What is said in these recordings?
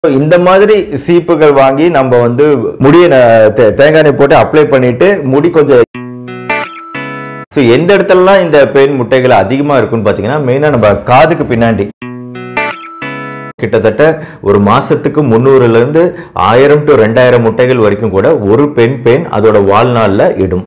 இந்த மாதிரி சீப்புகள் வாங்கி நம்ம வந்து முடிய ந- தே- தேங்காய் எண்ணெய் போட்டு அப்ளை பண்ணிட்டு முடி கொஞ்சம் ஸோ எந்த இடத்துலலாம் இந்த பேன் முட்டைகள் அதிகமாக இருக்குன்னு பார்த்தீங்கன்னா மெயினாக நம்ம காதுக்கு பின்னாடி கிட்டத்தட்ட ஒரு மாசத்துக்கு முந்நூறுல இருந்து ஆயிரம் டு ரெண்டாயிரம் முட்டைகள் வரைக்கும் கூட ஒரு பெண் பேன் அதோட வாழ்நாள்ல இடும்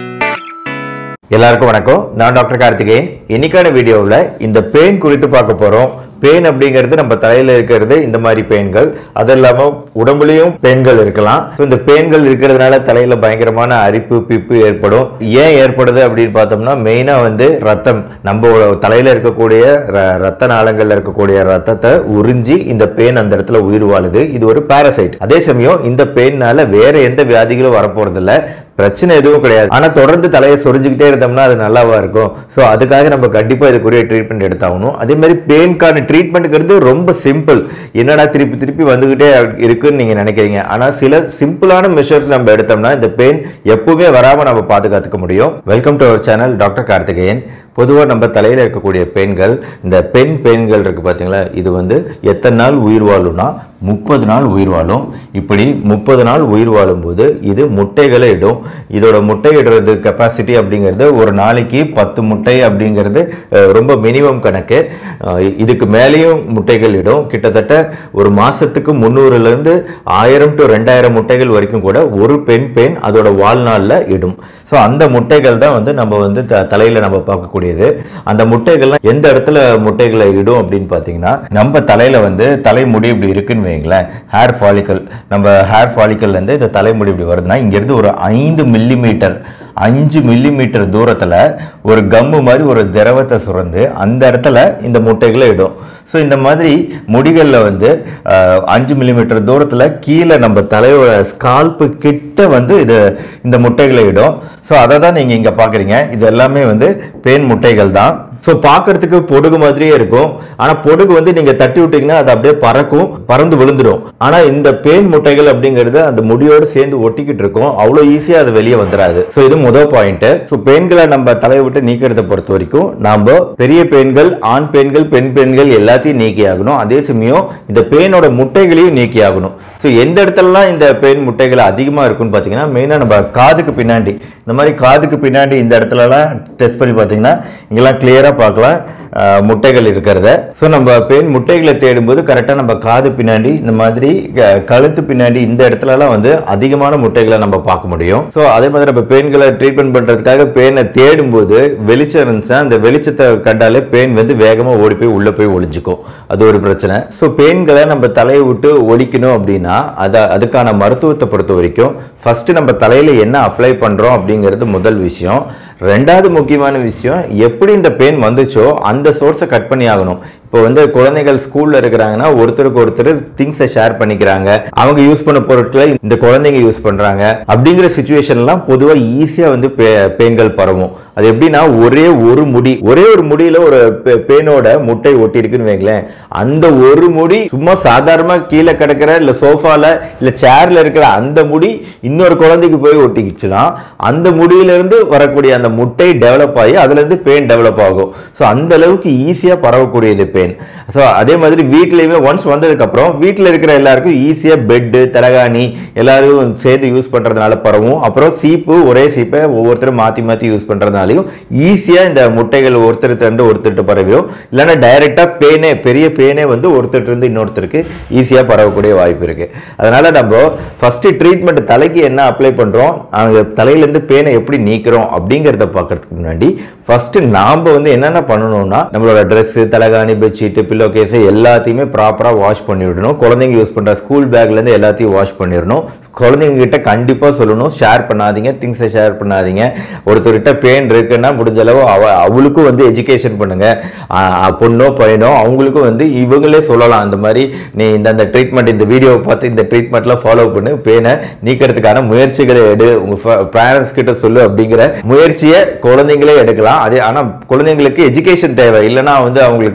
எல்லாருக்கும் வணக்கம் நான் டாக்டர் கார்த்திகேயன் இன்னைக்கான வீடியோவில் இந்த பெயின் குறித்து பார்க்க போறோம் பெயின் அப்படிங்கிறது நம்ம தலையில இருக்கிறது இந்த மாதிரி பெயின்கள் அது இல்லாம உடம்புலயும் பெயின்கள் இருக்கலாம் So, இந்த பெயின்கள் இருக்கிறதுனால தலையில பயங்கரமான அரிப்பு பிப்பு ஏற்படும் ஏன் ஏற்படுது அப்படின்னு பார்த்தோம்னா மெயினா வந்து ரத்தம் நம்ம தலையில இருக்கக்கூடிய ர- ரத்த நாளங்கள்ல இருக்கக்கூடிய ரத்தத்தை உறிஞ்சி இந்த பெயின் அந்த இடத்துல உயிர் வாழுது இது ஒரு பாரசைட் அதே சமயம் இந்த பெயின்னால வேற எந்த வியாதிகளும் வரப்போறதில்ல பிரச்சனை எதுவும் கிடையாது ஆனா தொடர்ந்து தலையை சொரிஞ்சுக்கிட்டே இருந்தோம்னா அது நல்லாவா இருக்கும் ஸோ அதுக்காக நம்ம கண்டிப்பா இதுக்குரிய ட்ரீட்மெண்ட் எடுத்தாகணும் அதே மாதிரி பெயின்கான ட்ரீட்மெண்ட்டுங்கிறது ரொம்ப சிம்பிள் என்னடா திருப்பி திருப்பி வந்துகிட்டே இருக்குன்னு நீங்க நினைக்கிறீங்க ஆனா சில சிம்பிளான மெஷர்ஸ் நம்ம எடுத்தோம்னா இந்த பெயின் எப்பவுமே வராம நம்ம பாதுகாத்துக்க முடியும் welcome to our channel doctor Karthikeyan பொதுவாக நம்ம தலையில் இருக்கக்கூடிய பெண்கள் இந்த பெண் பெண்கள் இருக்கு பார்த்தீங்களா இது வந்து எத்தனை நாள் உயிர் வாழும்னா முப்பது நாள் உயிர் வாழும் இப்படி முப்பது நாள் உயிர் வாழும்போது இது முட்டைகளை இடும் இதோட முட்டை இடுறது கெப்பாசிட்டி அப்படிங்கிறது ஒரு நாளைக்கு பத்து முட்டை அப்படிங்கிறது அஹ், ரொம்ப மினிமம் கணக்கு அஹ், இதுக்கு மேலேயும் முட்டைகள் இடும் கிட்டத்தட்ட ஒரு மாசத்துக்கு முந்நூறுலேருந்து ஆயிரம் டு ரெண்டாயிரம் முட்டைகள் வரைக்கும் கூட ஒரு பெண் பெண் அதோட வாழ்நாளில் இடும் ஸோ அந்த முட்டைகள் தான் வந்து நம்ம வந்து த தலையில் நம்ம பார்க்கக்கூடியது அந்த முட்டைகள்லாம் எந்த இடத்துல முட்டைகளை இடும் அப்படின்னு பார்த்தீங்கன்னா நம்ம தலையில் வந்து தலைமுடி இப்படி இருக்குன்னு வைங்களேன் ஹேர் ஃபாலிக்கல் நம்ம ஹேர் ஃபாலிக்கல்லேருந்து இந்த தலைமுடி இப்படி வருதுன்னா இங்கேருந்து ஒரு ஐந்து மில்லி மீட்டர் அஞ்சு மில்லி மீட்டர் தூரத்தில் ஒரு கம்மு மாதிரி ஒரு திரவத்தை சுரந்து அந்த இடத்துல இந்த முட்டைகளை இடும் ஸோ இந்த மாதிரி முடிகளில் வந்து அஹ், அஞ்சு மில்லிமீட்டர் தூரத்தில் கீழே நம்ம தலையோட ஸ்கால்ப்பு கிட்ட வந்து இது இந்த முட்டைகளை இடும் ஸோ அதை தான் நீங்கள் இங்கே பார்க்குறீங்க இது எல்லாமே வந்து பேன் முட்டைகள் தான் ஸோ பார்க்கறதுக்கு பொடுகு மாதிரியே இருக்கும் ஆனால் பொடுகு வந்து நீங்கள் தட்டி விட்டீங்கன்னா அது அப்படியே பறக்கும் பறந்து விழுந்துடும் ஆனால் இந்த பேன் முட்டைகள் அப்படிங்கிறது அந்த முடியோடு சேர்ந்து ஒட்டிக்கிட்டு இருக்கும் அவ்வளோ ஈஸியாக அது வெளியே வந்துடாது ஸோ இது முதல் பாயிண்ட் ஸோ பெண்களை நம்ம தலையை விட்டு நீக்கிறத பொறுத்த வரைக்கும் நாம பெரிய பெண்கள் ஆண் பெண்கள் பெண் பெண்கள் எல்லாத்தையும் நீக்கி ஆகணும் அதே சமயம் இந்த பேனோட முட்டைகளையும் நீக்கி ஆகணும் ஸோ எந்த இடத்துலலாம் இந்த பேன் முட்டைகள் அதிகமாக இருக்குன்னு பார்த்தீங்கன்னா மெயினாக நம்ம காதுக்கு பின்னாடி இந்த மாதிரி காதுக்கு பின்னாடி இந்த இடத்துலலாம் டெஸ்ட் பண்ணி பார்த்தீங்கன்னா இங்கெல்லாம் கிளியராக பார்க்கலாம் அஹ், முட்டைகள் இருக்கிறத ஸோ நம்ம பெண் முட்டைகளை தேடும்போது கரெக்டாக நம்ம காது பின்னாடி இந்த மாதிரி க- கழுத்து பின்னாடி இந்த இடத்துலலாம் வந்து அதிகமான முட்டைகளை நம்ம பார்க்க முடியும் ஸோ அதே மாதிரி நம்ம பெண்களை ட்ரீட்மெண்ட் பண்ணுறதுக்காக பேனை தேடும்போது வெளிச்சம் இருந்துச்சுன்னா அந்த வெளிச்சத்தை கண்டாலே பேன் வந்து வேகமாக ஓடி போய் உள்ளே போய் ஒளிஞ்சுக்கும் அது ஒரு பிரச்சனை ஸோ பெண்களை நம்ம தலையை விட்டு ஒழிக்கணும் அப்படின்னா அதை அதுக்கான மருத்துவத்தை பொறுத்த வரைக்கும் ஃபர்ஸ்ட் நம்ம தலையில் என்ன அப்ளை பண்ணுறோம் அப்படிங்கிறது முதல் விஷயம் ரெண்டாவது முக்கியமான விஷயம் எப்படி இந்த பெயின் வந்துச்சோ அந்த சோர்ஸை கட் பண்ணி ஆகணும் இப்போ வந்து குழந்தைகள் ஸ்கூல்ல இருக்கிறாங்கன்னா ஒருத்தருக்கு ஒருத்தர் திங்ஸை ஷேர் பண்ணிக்கிறாங்க அவங்க யூஸ் பண்ண பொருட்களை இந்த குழந்தைங்க யூஸ் பண்றாங்க அப்படிங்கிற சுச்சுவேஷன்லாம் பொதுவாக ஈஸியாக வந்து பே- பெயின்கள் பரவும் அது எப்படின்னா ஒரே ஒரு முடி ஒரே ஒரு முடியில ஒரு பே- பேனோட முட்டை ஒட்டி இருக்குன்னு வைங்களேன் அந்த ஒரு முடி சும்மா சாதாரணமா கீழே கிடக்கிற இல்ல சோஃபால இல்ல சேர்ல இருக்கிற அந்த முடி இன்னொரு குழந்தைக்கு போய் ஒட்டிக்கிச்சுன்னா அந்த முடியில இருந்து வரக்கூடிய அந்த முட்டை டெவலப் ஆகி அதுல இருந்து பெயின் டெவலப் ஆகும் ஸோ அந்த அளவுக்கு ஈஸியா பரவக்கூடியது பெயின் ஸோ அதே மாதிரி வீட்லயுமே ஒன்ஸ் வந்ததுக்கு அப்புறம் வீட்டில் இருக்கிற எல்லாருக்கும் ஈஸியா பெட்டு தலகாணி எல்லாரும் சேர்ந்து யூஸ் பண்றதுனால பரவும் அப்புறம் சீப்பு ஒரே சீப்பை ஒவ்வொருத்தரும் மாத்தி மாத்தி யூஸ் பண்றதுனாலையும் ஈஸியா இந்த முட்டைகள் ஒருத்தருக்கு இருந்து ஒருத்தர்கிட்ட பரவியும் இல்லைன்னா டைரக்டா பேனே பெரிய பேனே வந்து ஒருத்தர்கிட்ட இருந்து இன்னொருத்தருக்கு ஈஸியா பரவக்கூடிய வாய்ப்பு இருக்கு அதனால நம்ம ஃபர்ஸ்ட் ட்ரீட்மெண்ட் தலைக்கு என்ன அப்ளை பண்றோம் அந்த தலையில இருந்து பேனை எப்படி நீக்கிறோம் அப்படிங்கறத பார்க்கறதுக்கு முன்னாடி ஃபர்ஸ்ட் நாம வந்து என்னென்ன பண்ணணும்னா நம்மளோட Dress தலகாணி பெட்ஷீட் பில்லோ கேஸ் எல்லாத்தையுமே ப்ராப்பரா வாஷ் பண்ணி விடணும் குழந்தைங்க யூஸ் பண்ற ஸ்கூல் பேக்ல இருந்து எல்லாத்தையும் வாஷ் பண்ணிடணும் குழந்தைங்க கிட்ட கண்டிப்பா சொல்லணும் ஷேர் பண்ணாதீங்க திங்ஸை ஷேர் பண்ணாதீங்க ஒருத்தர்கிட்ட பெயின் இருக்குன்னா முடிஞ்ச அளவு அவ அவளுக்கும் வந்து எஜுகேஷன் பண்ணுங்க ஆ, ஆ, பொண்ணோ பையனோ அவங்களுக்கும் வந்து இவங்களே சொல்லலாம் அந்த மாதிரி நீ இந்த அந்த ட்ரீட்மெண்ட் இந்த வீடியோவை பார்த்து இந்த ட்ரீட்மெண்ட்லாம் ஃபாலோ பண்ணு பேனை நீக்கிறதுக்கான முயற்சிகளை எடு உங்க பேரண்ட்ஸ் கிட்ட சொல்லு அப்படிங்கிற முயற்சியை குழந்தைங்களே எடுக்கலாம் அதே ஆனா குழந்தைங்களுக்கு எஜுகேஷன் தேவை இல்லைன்னா வந்து அவங்களுக்கு தெரியாது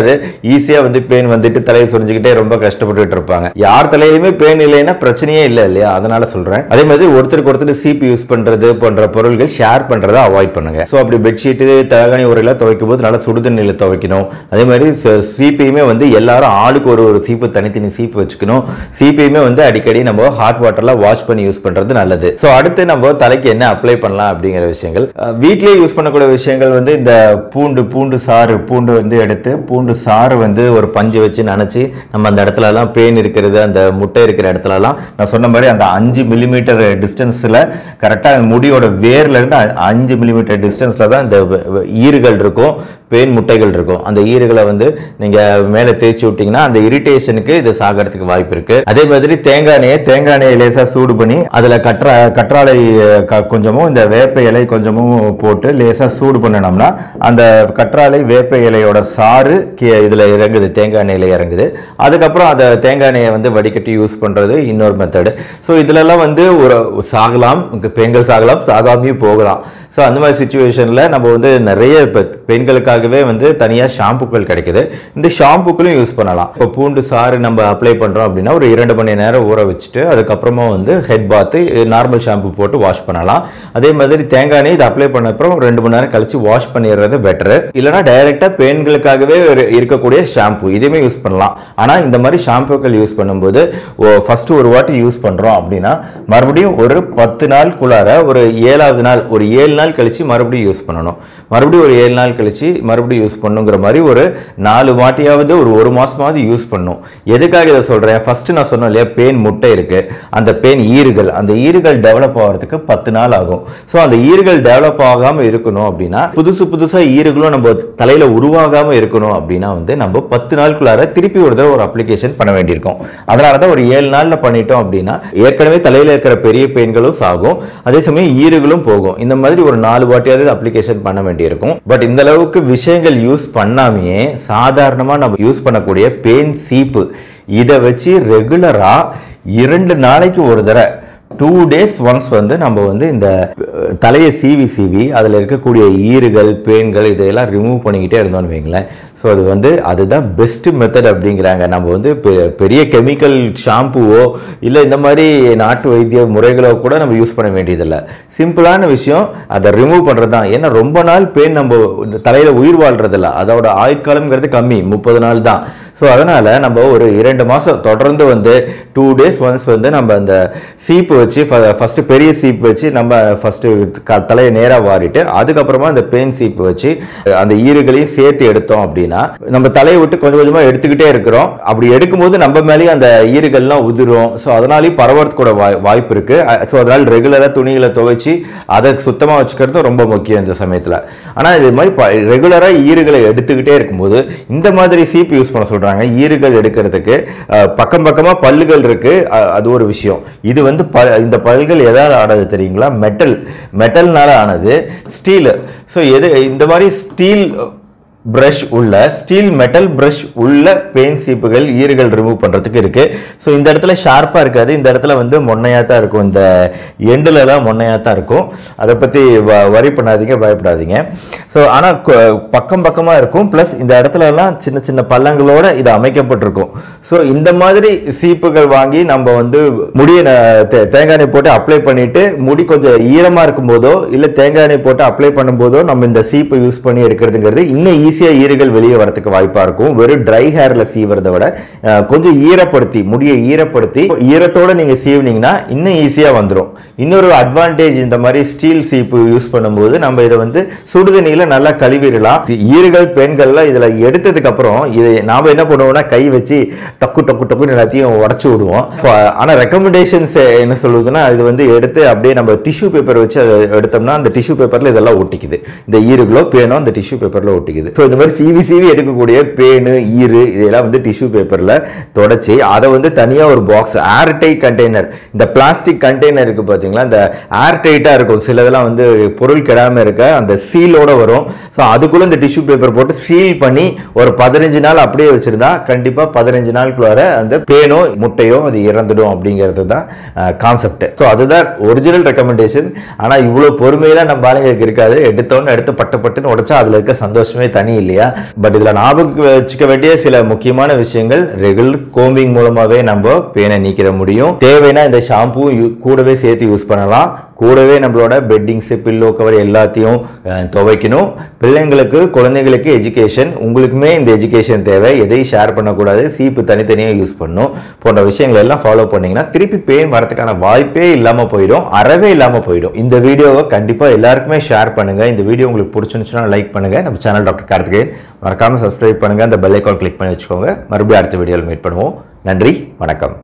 தெரியாது ஈஸியா வந்து பேன் வந்துட்டு தலையை சுரிஞ்சுக்கிட்டே ரொம்ப கஷ்டப்பட்டுட்டு இருப்பாங்க யார் தலையிலுமே பேன் இல்லைன்னா பிரச்சனையே இல்லை இல்லையா அதனால சொல்றேன் அதே மாதிரி ஒருத்தருக்கு ஒருத்தர் சீப்பு யூஸ் பண்றது போன்ற பொருள்கள் ஷேர் பண்றதை அவாய்ட் பண்ணுங்க ஸோ அப்படி பெட்ஷீட்டு தலகாணி உரையில துவைக்கும் போது நல்லா சுடுதண்ணில துவைக்கணும் அதே மாதிரி ச- சீப்பையுமே வந்து எல்லாரும் ஆளுக்கு ஒரு ஒரு சீப்பு தனித்தனி சீப்பு வச்சுக்கணும் சீப்பையுமே வந்து அடிக்கடி நம்ம ஹாட் வாட்டர்ல வாஷ் பண்ணி யூஸ் பண்றது நல்லது ஸோ அடுத்து நம்ம தலைக்கு என்ன அப்ளை பண்ணலாம் அப்படிங்கிற விஷயங்கள் அஹ், வீட்லயே யூஸ் பண்ணக்கூடிய விஷயங்கள் வந்து இந்த பூண்டு பூண்டு சாறு பூண்டு வந்து எடுத்து பூண்டு சாறு வந்து ஒரு பஞ்சு வச்சு நனைச்சி நம்ம அந்த இடத்துல எல்லாம் பேன் இருக்கிறது அந்த முட்டை இருக்கிற இடத்துல எல்லாம் நான் சொன்ன மாதிரி அந்த அஞ்சு மில்லிமீட்டர் டிஸ்டன்ஸ்ல கரெக்டா முடியோட வேர்ல இருந்து அ- அஞ்சு மில்லிமீட்டர் டிஸ்டன்ஸ்ல தான் இந்த வ- வ- ஈறுகள் இருக்கும் பேன் முட்டைகள் இருக்கும் அந்த ஈறுகளை வந்து நீங்க மேலே தேய்ச்சி விட்டீங்கன்னா அந்த இரிட்டேஷனுக்கு இது சாகிறதுக்கு வாய்ப்பு இருக்கு அதே மாதிரி தேங்காய் எண்ணெயை தேங்காய் எண்ணெயை லேசா சூடு பண்ணி அதுல கற்ற கற்றாழை அஹ், க- கொஞ்சமும் இந்த வேப்ப இலை கொஞ்சமும் போட்டு லேசா சூடு பண்ணினோம்னா அந்த கற்றாழை வேப்ப இலையோட சாறு கீ- இதுல இறங்குது தேங்காய் எண்ணெயில இறங்குது அதுக்கப்புறம் அந்த தேங்காய் எண்ணெயை வந்து வடிகட்டி யூஸ் பண்றது இன்னொரு மெத்தடு ஸோ இதுலலாம் வந்து ஒரு சாகலாம் பெண்கள் சாகலாம் சாகாமையும் போகலாம் ஸோ அந்த மாதிரி சுச்சுவேஷனில் நம்ம வந்து நிறைய இப்போ பெண்களுக்காகவே வந்து தனியாக ஷாம்புக்கள் கிடைக்குது இந்த ஷாம்புக்களும் யூஸ் பண்ணலாம் இப்போ பூண்டு சாறு நம்ம அப்ளை பண்ணுறோம் அப்படின்னா ஒரு இரண்டு மணி நேரம் ஊற வச்சுட்டு அதுக்கப்புறமா வந்து ஹெட் பாத்து நார்மல் ஷாம்பு போட்டு வாஷ் பண்ணலாம் அதே மாதிரி தேங்காய் எண்ணெய் இதை அப்ளை பண்ண அப்புறம் ஒரு ரெண்டு மணி நேரம் கழிச்சு வாஷ் பண்ணிடுறது பெட்டர் இல்லைனா டைரெக்டாக பெண்களுக்காகவே ஒரு இருக்கக்கூடிய ஷாம்பு இதுவுமே யூஸ் பண்ணலாம் ஆனால் இந்த மாதிரி ஷாம்புக்கள் யூஸ் பண்ணும்போது ஃபர்ஸ்ட் ஒரு வாட்டி யூஸ் பண்ணுறோம் அப்படின்னா மறுபடியும் ஒரு பத்து நாளுக்குள்ளார ஒரு ஏழாவது நாள் ஒரு ஏழு நாள் கழிச்சு மறுபடியும் யூஸ் பண்ணணும் மறுபடியும் ஒரு ஏழு நாள் கழிச்சு மறுபடியும் யூஸ் பண்ணுங்கிற மாதிரி ஒரு நாலு வாட்டியாவது ஒரு ஒரு மாசமாவது யூஸ் பண்ணும் எதுக்காக இதை சொல்றேன் ஃபர்ஸ்ட் நான் சொன்னேன் இல்லையா பேன் முட்டை இருக்கு அந்த பேன் ஈறுகள் அந்த ஈறுகள் டெவலப் ஆகிறதுக்கு பத்து நாள் ஆகும் ஸோ அந்த ஈறுகள் டெவலப் ஆகாம இருக்கணும் அப்படின்னா புதுசு புதுசா ஈறுகளும் நம்ம தலையில உருவாகாம இருக்கணும் அப்படின்னா வந்து நம்ம பத்து நாளுக்குள்ளார திருப்பி ஒரு தடவை ஒரு அப்ளிகேஷன் பண்ண வேண்டியிருக்கும் அதனால தான் ஒரு ஏழு நாள்ல பண்ணிட்டோம் அப்படின்னா ஏற்கனவே தலையில இருக்கிற பெரிய பெயின்களும் சாகும் அதே சமயம் ஈறுகளும் போகும் இந்த மாதிரி ஒரு நாலு வாட்டியாவது அப்ளிகேஷன் பண்ண வேண்டியிருக்கும் பட் இந்த அளவுக்கு விஷயங்கள் யூஸ் பண்ணாமையே சாதாரணமா நம்ம யூஸ் பண்ணக்கூடிய பேன் சீப்பு இதை வச்சு ரெகுலரா இரண்டு நாளைக்கு ஒரு தடவை டூ டேஸ் ஒன்ஸ் வந்து நம்ம வந்து இந்த அஹ், தலையை சீவி சீவி அதில் இருக்கக்கூடிய ஈறுகள் பேன்கள் இதையெல்லாம் ரிமூவ் பண்ணிக்கிட்டே இருந்தோம்னு வைங்களேன் ஸோ அது வந்து அதுதான் பெஸ்ட் மெத்தட் அப்படிங்கிறாங்க நம்ம வந்து பெ- பெரிய கெமிக்கல் ஷாம்புவோ இல்லை இந்த மாதிரி நாட்டு வைத்திய முறைகளோ கூட நம்ம யூஸ் பண்ண வேண்டியதில்லை சிம்பிளான விஷயம் அதை ரிமூவ் பண்ணுறது தான் ஏன்னா ரொம்ப நாள் பேன் நம்ம இந்த தலையில் உயிர் வாழ்றதில்ல அதோட ஆயுட்காலம்ங்கிறது கம்மி முப்பது நாள் தான் ஸோ அதனால் நம்ம ஒரு இரண்டு மாதம் தொடர்ந்து வந்து டூ டேஸ் ஒன்ஸ் வந்து நம்ம அந்த சீப்பு வச்சு ஃபஸ்ட்டு பெரிய சீப்பு வச்சு நம்ம ஃபஸ்ட்டு தலையை நேராக வாரிட்டு அதுக்கப்புறமா அந்த பெயின் சீப்பு வச்சு அந்த ஈறுகளையும் சேர்த்து எடுத்தோம் அப்படின்னா நம்ம தலையை விட்டு கொஞ்சம் கொஞ்சமாக எடுத்துக்கிட்டே இருக்கிறோம் அப்படி எடுக்கும்போது நம்ம மேலேயும் அந்த ஈறுகள்லாம் உதிரும் ஸோ அதனாலேயும் பரவறதுக்கு கூட வாய் வாய்ப்பு இருக்குது ஸோ அதனால் ரெகுலராக துணிகளை துவைச்சி அதை சுத்தமாக வச்சுக்கிறது ரொம்ப முக்கியம் இந்த சமயத்தில் ஆனால் இது மாதிரி ரெகுலராக ஈறுகளை எடுத்துக்கிட்டே இருக்கும்போது இந்த மாதிரி சீப்பு யூஸ் பண்ண சொல்கிறாங்க ஈறுகள் எடுக்கிறதுக்கு அஹ், பக்கம் பக்கமாக பல்லுகள் இருக்கு அஹ், அது ஒரு விஷயம் இது வந்து ப இந்த பல்கள் எதாவது ஆனது தெரியுங்களா மெட்டல் மெட்டல்னால ஆனது ஸ்டீல் ஸோ எது இந்த மாதிரி ஸ்டீல் பிரஷ் உள்ள ஸ்டீல் மெட்டல் பிரஷ் உள்ள பெயின் சீப்புகள் ஈறுகள் ரிமூவ் பண்றதுக்கு இருக்கு ஸோ இந்த இடத்துல ஷார்ப்பா இருக்காது இந்த இடத்துல வந்து மொன்னையா தான் இருக்கும் இந்த எண்டுல எல்லாம் மொன்னையா தான் இருக்கும் அதை பத்தி வரி பண்ணாதீங்க பயப்படாதீங்க ஸோ ஆனா கொ- பக்கம் பக்கமா இருக்கும் ப்ளஸ் இந்த இடத்துல எல்லாம் சின்ன சின்ன பள்ளங்களோட இது அமைக்கப்பட்டிருக்கும் ஸோ இந்த மாதிரி சீப்புகள் வாங்கி நம்ம வந்து முடிய ந- தே- தேங்காய் எண்ணெய் போட்டு அப்ளை பண்ணிட்டு முடி கொஞ்சம் ஈரமா இருக்கும் போதோ இல்ல தேங்காய் எண்ணெய் போட்டு அப்ளை பண்ணும்போதோ நம்ம இந்த சீப்பை யூஸ் பண்ணி எடுக்கிறதுங்கிறது இன்னும் ஈஸியா ஈறுகள் வெளியே வரதுக்கு வாய்ப்பா இருக்கும் வெறும் ட்ரை ஹேர்ல சீவுறதை விட அஹ், கொஞ்சம் ஈரப்படுத்தி முடியை ஈரப்படுத்தி ஈரத்தோட நீங்க சீவுனீங்கன்னா இன்னும் ஈஸியா வந்துடும் இன்னொரு அட்வான்டேஜ் இந்த மாதிரி ஸ்டீல் சீப்பு யூஸ் பண்ணும்போது நம்ம இதை வந்து சுடுதண்ணியில நல்லா கழுவிடலாம் ஈறுகள் பெண்கள்லாம் இதுல எடுத்ததுக்கு அப்புறம் இதை நாம என்ன பண்ணுவோம்னா கை வச்சு டக்கு டக்கு டக்குன்னு எல்லாத்தையும் உடச்சு விடுவோம் So, ஆனா ரெக்கமெண்டேஷன்ஸ் என்ன சொல்லுதுன்னா இது வந்து எடுத்து அப்படியே நம்ம டிஷ்யூ பேப்பர் வச்சு அதை எடுத்தோம்னா அந்த டிஷ்யூ பேப்பர்ல இதெல்லாம் ஒட்டிக்குது இந்த ஈறுகளோ பேனோ அந்த டிஷ்யூ பேப்பர்ல ஒட்டிக்குது ஸோ இந்த மாதிரி சீவி சீவி எடுக்கக்கூடிய பேனு ஈறு இதெல்லாம் வந்து டிஷ்யூ பேப்பர்ல தொடச்சி அதை வந்து தனியா ஒரு பாக்ஸ் ஏர் டைட் கண்டெய்னர் இந்த பிளாஸ்டிக் கண்டெய்னர் இருக்கு பாத்தீங்களா பார்த்தீங்களா இந்த ஏர் டைட்டாக இருக்கும் சில இதெல்லாம் வந்து பொருள் கெடாமல் இருக்க அந்த சீலோட வரும் ஸோ அதுக்குள்ளே இந்த டிஷ்யூ பேப்பர் போட்டு சீல் பண்ணி ஒரு பதினஞ்சு நாள் அப்படியே வச்சிருந்தா கண்டிப்பாக பதினஞ்சு நாளுக்குள்ளார அந்த பேனோ முட்டையோ அது இறந்துடும் அப்படிங்கிறது தான் கான்செப்ட் ஸோ அதுதான் ஒரிஜினல் ரெக்கமெண்டேஷன் ஆனால் இவ்வளோ பொறுமையெல்லாம் நம்ம ஆளுங்களுக்கு இருக்காது எடுத்தோன்னு எடுத்து பட்டு பட்டுன்னு உடைச்சா அதில் இருக்க சந்தோஷமே தனி இல்லையா பட் இதில் ஞாபகம் வச்சுக்க வேண்டிய சில முக்கியமான விஷயங்கள் ரெகுலர் கோம்பிங் மூலமாகவே நம்ம பேனை நீக்கிட முடியும் தேவைன்னா இந்த ஷாம்பு கூடவே சேர்த்து யூஸ் பண்ணலாம் கூடவே நம்மளோட பெட்டிங்ஸு பில்லோ கவர் எல்லாத்தையும் அஹ், துவைக்கணும் பிள்ளைங்களுக்கு குழந்தைங்களுக்கு எஜுகேஷன் உங்களுக்குமே இந்த எஜுகேஷன் தேவை எதையும் ஷேர் பண்ணக்கூடாது சீப்பு தனித்தனியாக யூஸ் பண்ணணும் போன்ற விஷயங்கள் எல்லாம் ஃபாலோ பண்ணீங்கன்னா திருப்பி பெயின் வரதுக்கான வாய்ப்பே இல்லாமல் போயிடும் அறவே இல்லாமல் போயிடும் இந்த வீடியோவை கண்டிப்பாக எல்லாருக்குமே ஷேர் பண்ணுங்க இந்த வீடியோ உங்களுக்கு பிடிச்சிருந்துச்சுன்னா லைக் பண்ணுங்க நம்ம சேனல் டாக்டர் கார்த்திகேயன் மறக்காம சப்ஸ்கிரைப் பண்ணுங்க அந்த பெல் ஐக்கான் கிளிக் பண்ணி வச்சுக்கோங்க மறுபடியும் அடுத்த வீடியோவில் மீட் பண்ணுவோம் நன்றி வணக்கம்